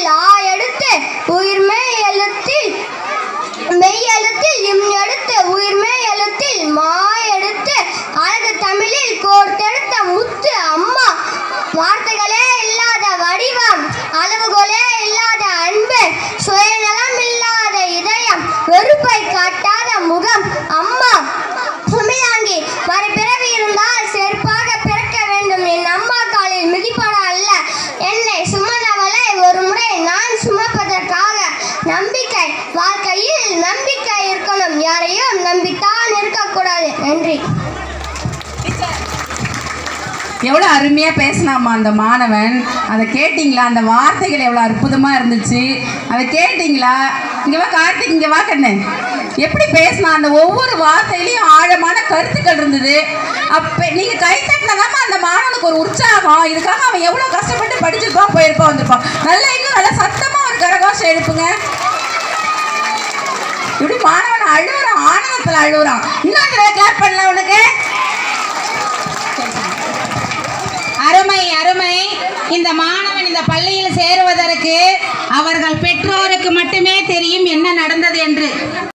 ஆ எடுத்து உயிர்மை எழுத்தில் மெய் எழுத்தில் இம் எடுத்து உயிர்மை எழுத்தில் மா எடுத்து அழகு தமிழில் கோர்த்தெடுத்த முத்து அம்மா வார்த்தைகளே இல்லாத வடிவம் அளவுகளே இல்லாத அன்பு சுயநலம் இல்லாத இதயம் வெறுப்பை காட்டாத முகம் அம்மா சுமிதாங்கி மறுபிறவி இருந்தால் செருப்பாக பிறக்க வேண்டும் என் அம்மா காலில் மிதிப்பட அல்ல என்னை சுமந்தவளை ஒரு முறை நான் சுமப்பதற்காக நம்பிக்கை வாழ்க்கையில் நம்பிக்கை இருக்கணும் யாரையும் நம்பித்தான் இருக்கக்கூடாது நன்றி எவ்வளோ அருமையாக பேசினாமா அந்த மாணவன் அதை கேட்டிங்களா அந்த வார்த்தைகள் எவ்வளோ அற்புதமாக இருந்துச்சு அதை கேட்டிங்களா இங்கே வா கார்த்திக் இங்கே வா கண்ணு எப்படி பேசினா அந்த ஒவ்வொரு வார்த்தையிலையும் ஆழமான கருத்துக்கள் இருந்தது அப்போ நீங்கள் கை தட்டினதாம அந்த மாணவனுக்கு ஒரு உற்சாகம் இதுக்காக அவன் எவ்வளோ கஷ்டப்பட்டு படிச்சிருப்பான் போயிருப்பான் வந்திருப்பான் நல்லா இன்னும் நல்லா சத்தமாக ஒரு கரகோஷம் எழுப்புங்க இப்படி மாணவன் அழுகுறான் ஆனந்தத்தில் அழுகுறான் இன்னொரு தடவை கிளாப் பண்ணல உனக்கு அருமை அருமை இந்த மாணவன் இந்த பள்ளியில் சேருவதற்கு அவர்கள் பெற்றோருக்கு மட்டுமே தெரியும் என்ன நடந்தது என்று